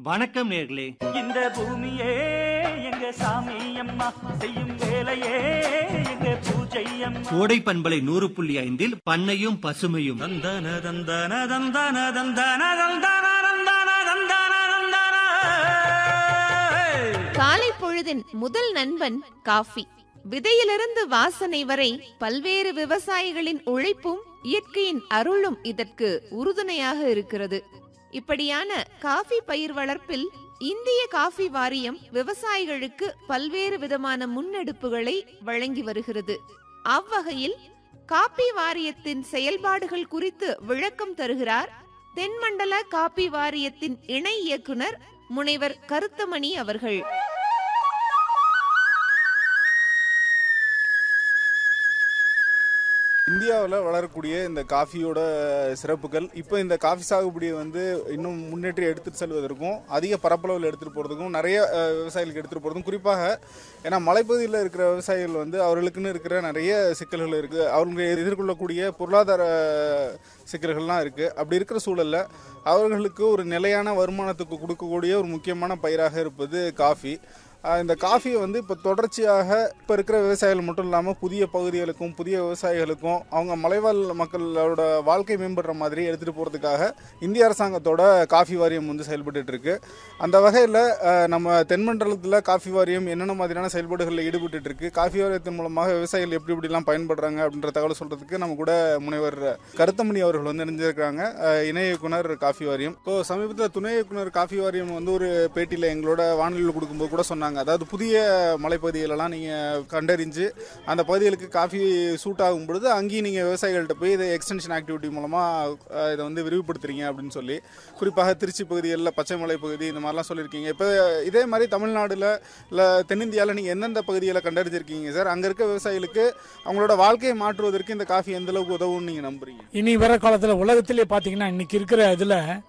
வணக்கம் நேர்களே இந்த பூமியே எங்க சாமி அம்மா செய்யும் வேலையே எங்க பூஜை அம்மா கோடை பண்பலை நூறு புள்ளி ஐந்தில் பண்ணையும் பசுமையும் தந்தன தந்தன தந்தன தந்தன தந்தன தந்தன தந்தன தந்தன காலை பொழுதின் முதல் நண்பன் காஃபி விதையிலிருந்து வாசனை வரை பல்வேறு விவசாயிகளின் உழைப்பும் இயற்கையின் அருளும் இதற்கு உறுதுணையாக இருக்கிறது இப்படியான காஃபி பயிர் வளர்ப்பில் இந்திய காஃபி வாரியம் விவசாயிகளுக்கு பல்வேறு விதமான முன்னெடுப்புகளை வழங்கி வருகிறது அவ்வகையில் காப்பி வாரியத்தின் செயல்பாடுகள் குறித்து விளக்கம் தருகிறார் தென்மண்டல காப்பி வாரியத்தின் இணை இயக்குனர் முனைவர் கருத்தமணி அவர்கள் இந்தியாவில் வளரக்கூடிய இந்த காஃபியோட சிறப்புகள் இப்போ இந்த காஃபி சாகுபடியை வந்து இன்னும் முன்னேற்றி எடுத்துட்டு செல்வதற்கும் அதிக பரப்பளவில் எடுத்துகிட்டு போகிறதுக்கும் நிறைய அஹ், விவசாயிகளுக்கு எடுத்துகிட்டு போகிறதுக்கும் குறிப்பாக ஏன்னா மலைப்பகுதியில் இருக்கிற விவசாயிகள் வந்து அவர்களுக்குன்னு இருக்கிற நிறைய சிக்கல்கள் இருக்குது அவங்க எதிர்கொள்ளக்கூடிய பொருளாதார சிக்கல்கள்லாம் இருக்குது அப்படி இருக்கிற சூழலில் அவர்களுக்கு ஒரு நிலையான வருமானத்துக்கு கொடுக்கக்கூடிய ஒரு முக்கியமான பயிராக இருப்பது காஃபி ஆஹ் இந்த காஃபியை வந்து இப்போ தொடர்ச்சியாக இப்போ இருக்கிற விவசாயிகள் மட்டும் இல்லாமல் புதிய பகுதிகளுக்கும் புதிய விவசாயிகளுக்கும் அவங்க மலைவாழ் மக்களோட வாழ்க்கை மேம்படுற மாதிரி எடுத்துகிட்டு போகிறதுக்காக இந்திய அரசாங்கத்தோட காஃபி வாரியம் வந்து செயல்பட்டுட்டு இருக்கு அந்த வகையில் நம்ம தென்மண்டலத்தில் காஃபி வாரியம் என்னென்ன மாதிரியான செயல்பாடுகளில் ஈடுபட்டு இருக்கு காஃபி வாரியத்தின் மூலமாக விவசாயிகள் எப்படி எப்படிலாம் பயன்படுறாங்க அப்படின்ற தகவல் சொல்கிறதுக்கு நம்ம கூட முனைவர் கருத்தமணி அவர்கள் வந்து இணைஞ்சிருக்காங்க ஆஹ் இணை இயக்குனர் காஃபி வாரியம் இப்போ சமீபத்தில் துணை இயக்குனர் காஃபி வாரியம் வந்து ஒரு பேட்டியில் எங்களோட வானொலியில் கொடுக்கும்போது கூட சொன்னாங்க அதாவது புதிய மலைப்பகுதிகளெல்லாம் நீங்கள் கண்டறிஞ்சு அந்த பகுதிகளுக்கு காஃபி சூட் ஆகும் பொழுது அங்கேயும் நீங்கள் விவசாயிகள்கிட்ட போய் இதை எக்ஸ்டென்ஷன் ஆக்டிவிட்டி மூலமாக இதை வந்து விரிவுபடுத்துறீங்க அப்படின்னு சொல்லி குறிப்பாக திருச்சி பகுதிகளில் பச்சை மலை பகுதி இந்த மாதிரிலாம் சொல்லியிருக்கீங்க இப்போ இதே மாதிரி தமிழ்நாடுல இல்லை தென்னிந்தியாவில் நீங்கள் எந்தெந்த பகுதிகளை கண்டறிஞ்சிருக்கீங்க சார் அங்கே இருக்க விவசாயிகளுக்கு அவங்களோட வாழ்க்கையை மாற்றுவதற்கு இந்த காஃபி எந்த அளவுக்கு உதவும்னு நீங்கள் நம்புறீங்க இனி வர காலத்துல உலகத்திலே பாத்தீங்கன்னா இன்னைக்கு இருக்கிற இதுல